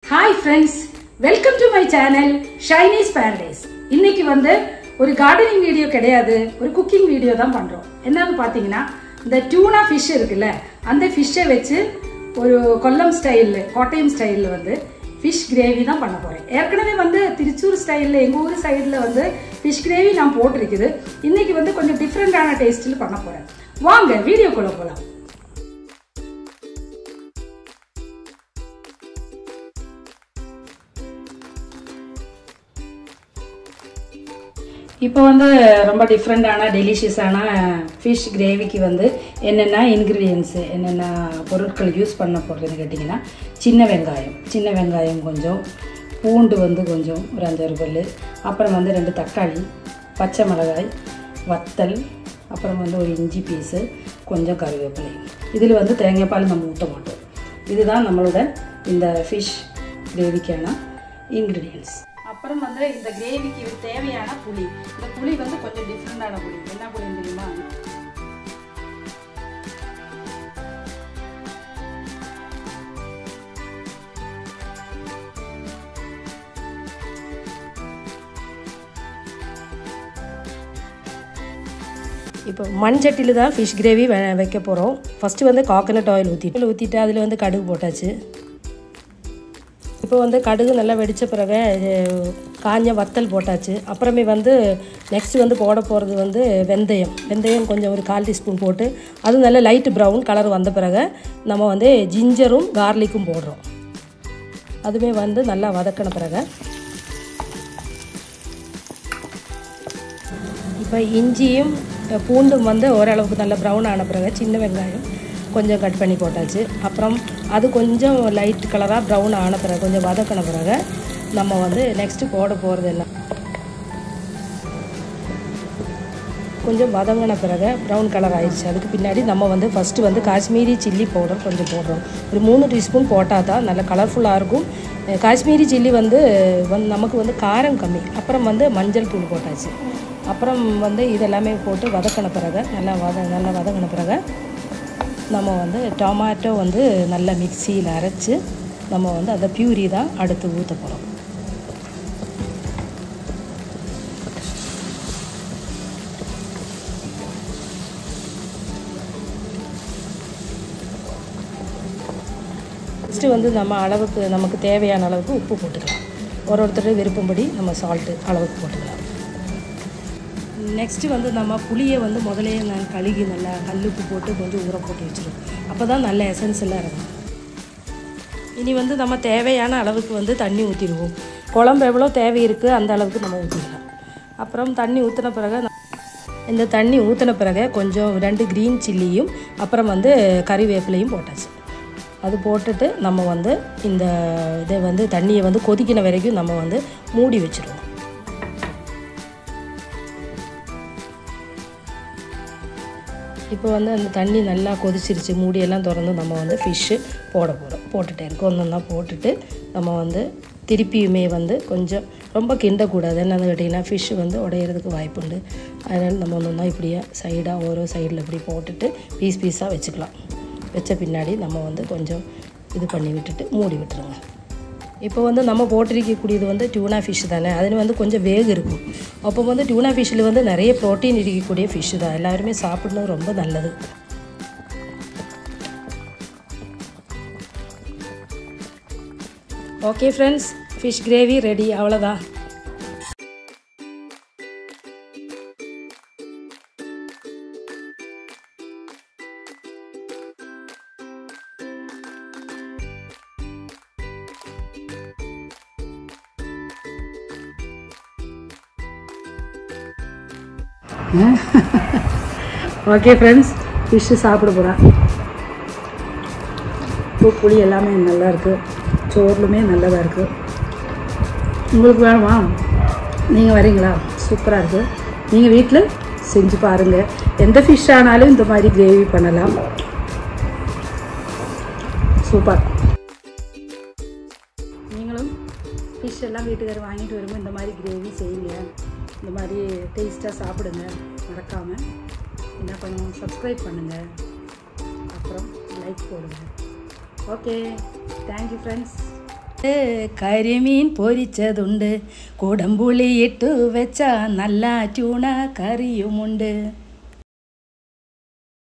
hi friends welcome to my channel Shiny's paradise இன்னைக்கு வந்து ஒரு கார்டனிங் வீடியோ கிடையாது ஒரு குக்கிங் வீடியோ தான் பண்றோம் என்னன்னு பார்த்தீங்கன்னா இந்த டியூனா ஃபிஷ் இருக்குல்ல அந்த ஃபிஷ்ஷை வச்சு ஒரு கொல்லம் ஸ்டைலில் கோட்டயம் ஸ்டைலில் வந்து ஃபிஷ் கிரேவி தான் பண்ண போகிறேன் ஏற்கனவே வந்து திருச்சூர் ஸ்டைலில் எங்கள் ஊர் சைடில் வந்து ஃபிஷ் கிரேவி நான் போட்டிருக்குது இன்னைக்கு வந்து கொஞ்சம் டிஃப்ரெண்டான டேஸ்ட்டில் பண்ண போகிறேன் வாங்க வீடியோக்குள்ளே போகலாம் இப்போ வந்து ரொம்ப டிஃப்ரெண்டான டெலிஷியஸான ஃபிஷ் கிரேவிக்கு வந்து என்னென்ன இன்க்ரீடியன்ஸு என்னென்ன பொருட்கள் யூஸ் பண்ண போகிறதுன்னு கேட்டிங்கன்னா சின்ன வெங்காயம் சின்ன வெங்காயம் கொஞ்சம் பூண்டு வந்து கொஞ்சம் ஒரு அஞ்சாறு பல் அப்புறம் வந்து ரெண்டு தக்காளி பச்சை மிளகாய் வத்தல் அப்புறம் வந்து ஒரு இஞ்சி பீஸு கொஞ்சம் கருவேப்பிலை இதில் வந்து தேங்காய் பால் நம்ம ஊற்ற மாட்டோம் இதுதான் நம்மளோட இந்த ஃபிஷ் கிரேவிக்கான இன்க்ரீடியன்ஸ் அப்புறம் வந்து இந்த கிரேவிக்கு தேவையான புளி இந்த புளி வந்து கொஞ்சம் டிஃப்ரெண்டான புளி என்ன புளின்னு தெரியுமா இப்போ மண் சட்டியில் தான் ஃபிஷ் கிரேவி வைக்க போகிறோம் ஃபஸ்ட்டு வந்து காக்கனட் ஆயில் ஊற்றிட்டு ஊற்றிட்டு அதில் வந்து கடுகு போட்டாச்சு இப்போ வந்து கடுகு நல்லா வெடித்த பிறகு இது காஞ்ச வத்தல் போட்டாச்சு அப்புறமே வந்து நெக்ஸ்ட்டு வந்து போட போகிறது வந்து வெந்தயம் வெந்தயம் கொஞ்சம் ஒரு கால் டீஸ்பூன் போட்டு அது நல்ல லைட் ப்ரௌன் கலர் வந்த பிறகு நம்ம வந்து ஜிஞ்சரும் கார்லிக்கும் போடுறோம் அதுவே வந்து நல்லா வதக்கின பிறகு இப்போ இஞ்சியும் பூண்டும் வந்து ஓரளவுக்கு நல்ல ப்ரௌன் ஆன பிறகு சின்ன வெங்காயம் கொஞ்சம் கட் பண்ணி போட்டாச்சு அப்புறம் அது கொஞ்சம் லைட் கலராக ப்ரௌன் ஆன பிறகு கொஞ்சம் வதக்கின பிறகு நம்ம வந்து நெக்ஸ்ட்டு போட போகிறது என்ன கொஞ்சம் வதங்கின பிறகு ப்ரௌன் கலர் ஆயிடுச்சு அதுக்கு பின்னாடி நம்ம வந்து ஃபஸ்ட்டு வந்து காஷ்மீரி சில்லி பவுடர் கொஞ்சம் போடுறோம் ஒரு மூணு டீஸ்பூன் போட்டால் தான் நல்லா கலர்ஃபுல்லாக இருக்கும் காஷ்மீரி சில்லி வந்து வந்து நமக்கு வந்து காரம் கம்மி அப்புறம் வந்து மஞ்சள் தூள் போட்டாச்சு அப்புறம் வந்து இதெல்லாமே போட்டு வதக்கின பிறகு நல்லா வத நல்லா வதங்கின பிறகு நம்ம வந்து டொமேட்டோ வந்து நல்லா மிக்சியில் அரைச்சி நம்ம வந்து அந்த பியூரி தான் அடுத்து ஊற்ற போகிறோம் நெக்ஸ்ட்டு வந்து நம்ம அளவுக்கு நமக்கு தேவையான அளவுக்கு உப்பு போட்டுக்கலாம் ஒரு ஒருத்தர் விருப்பம்படி நம்ம சால்ட்டு அளவுக்கு போட்டுக்கலாம் நெக்ஸ்ட்டு வந்து நம்ம புளியை வந்து முதலே நான் கழுகி நல்லா கல்லுப்பு போட்டு கொஞ்சம் ஊற போட்டு வச்சிருவோம் அப்போ தான் நல்ல எசன்ஸ் எல்லாம் இருக்கும் இனி வந்து நம்ம தேவையான அளவுக்கு வந்து தண்ணி ஊற்றிடுவோம் குழம்பு எவ்வளோ தேவை இருக்குது அந்த அளவுக்கு நம்ம ஊற்றிக்கலாம் அப்புறம் தண்ணி ஊற்றின பிறகு இந்த தண்ணி ஊற்றின பிறகு கொஞ்சம் ரெண்டு க்ரீன் சில்லியும் அப்புறம் வந்து கறிவேப்பிலையும் போட்டாச்சு அது போட்டுட்டு நம்ம வந்து இந்த இதை வந்து தண்ணியை வந்து கொதிக்கின வரைக்கும் நம்ம வந்து மூடி வச்சுருவோம் இப்போ வந்து அந்த தண்ணி நல்லா கொதிச்சிருச்சு மூடியெல்லாம் திறந்து நம்ம வந்து ஃபிஷ்ஷு போட போகிறோம் போட்டுகிட்டே இருக்கோம் ஒன்று ஒன்றா போட்டுட்டு நம்ம வந்து திருப்பியுமே வந்து கொஞ்சம் ரொம்ப கிண்டக்கூடாது என்னன்னு கேட்டிங்கன்னா ஃபிஷ்ஷு வந்து உடையிறதுக்கு வாய்ப்புண்டு அதனால் நம்ம ஒன்று ஒன்றா இப்படியே சைடாக ஓரோ சைடில் இப்படி போட்டுட்டு பீஸ் பீஸாக வச்சுக்கலாம் வச்ச பின்னாடி நம்ம வந்து கொஞ்சம் இது பண்ணி விட்டுட்டு மூடி விட்டுருங்க இப்போ வந்து நம்ம போட்டிருக்கக்கூடியது வந்து டியூனா ஃபிஷ் தானே அதில் வந்து கொஞ்சம் வேகு இருக்கும் அப்போ வந்து டியூனா ஃபிஷ்ஷில் வந்து நிறைய ப்ரோட்டீன் இருக்கக்கூடிய ஃபிஷ்ஷு தான் எல்லாருமே சாப்பிடணும் ரொம்ப நல்லது okay friends fish gravy ready அவ்வளோதான் ஓகே ஃப்ரெண்ட்ஸ் ஃபிஷ்ஷு சாப்பிட போகிறேன் உப்பு புளி எல்லாமே நல்லா இருக்குது சோறுலுமே நல்லதாக இருக்குது உங்களுக்கு வேணுமா நீங்கள் வரீங்களா சூப்பராக இருக்குது நீங்கள் வீட்டில் செஞ்சு பாருங்கள் எந்த ஃபிஷ் ஆனாலும் இந்த மாதிரி கிரேவி பண்ணலாம் சூப்பர் நீங்களும் ஃபிஷ் எல்லாம் வீட்டுக்காரர் வாங்கிட்டு வரும்போது இந்த மாதிரி கிரேவி செய்யுங்க இந்த மாதிரி டேஸ்ட்டாக சாப்பிடுங்க மறக்காமல் என்ன பண்ணுவோம் சப்ஸ்கிரைப் பண்ணுங்கள் அப்புறம் லைக் போடுங்க ஓகே தேங்க்யூ ஃப்ரெண்ட்ஸ் കരിമീൻ പൊരിച്ചതുണ്ട് കുടംപുളി ഇട്ടു വെച്ച നല്ല ട്യൂണ കറിയുമുണ്ട്